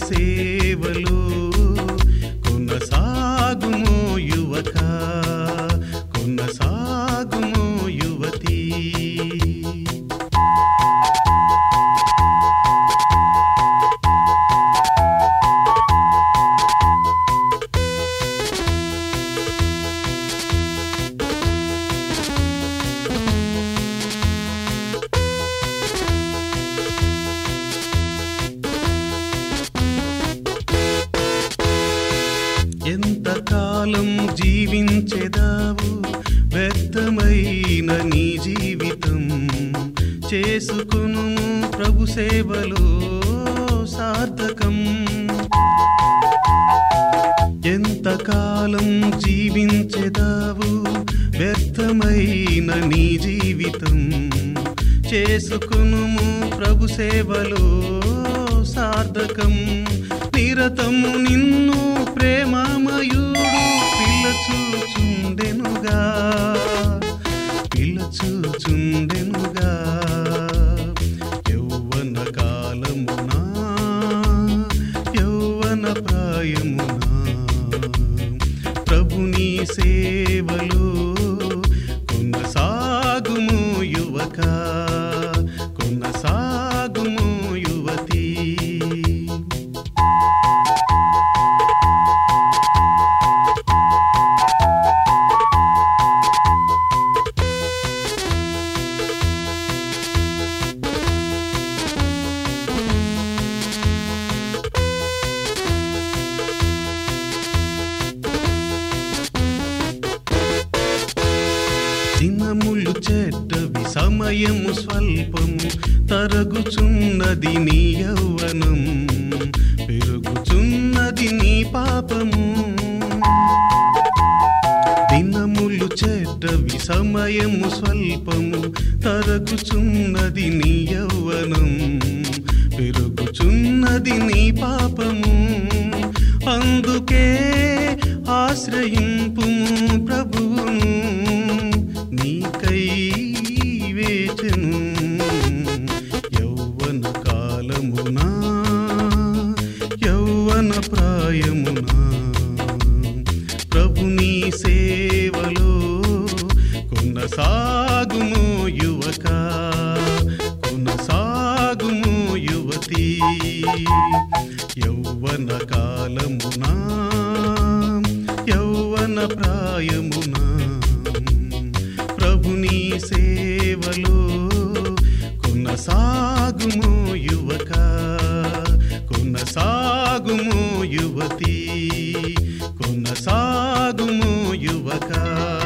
సేవలో కొనసాగుమో యువక కొనసాగుమో యువతి ఎంతకాలం జీవించెదావు వ్యర్థమైన నీ జీవితం చేసుకును ప్రభు సేవలో సార్థకం ఎంతకాలం జీవించెదావు వ్యర్థమైన నీ జీవితం చేసుకును ప్రభు సేవలో సార్థకం నిరతము నిన్ను ప్రేమమయుడు పిల్లచూచుండెనుగా పిల్లచూచుండెనుగా యౌవన కాలమునా యౌవన ప్రాయమునా ప్రభుని సేవలో కొనసాగుము యువక కొనసాగుము యువతి దినములు చెడ్డవి సమయము స్వల్పము తరగుచున్నది నీ యౌవనం పెరుగుచున్నది నీ పాపము దినములు చెడ్డవి సమయము స్వల్పము తరగుచున్నది నీ యౌవనం పెరుగుచున్నది నీ పాపము అందుకే ఆశ్రయింపు ప్రభువును నీకై వేచను యౌవన కాలమునా యౌవన ప్రాయమునా ప్రభుని సేవలో కొనసాగుము యువక కొనసాగుము యువతి యౌవన కాలమునా యౌవన ప్రాయమునా ప్రభుని సేవలో కొనసాగుము యువక కొనసాగుము యువతి కొనసాగుము యువక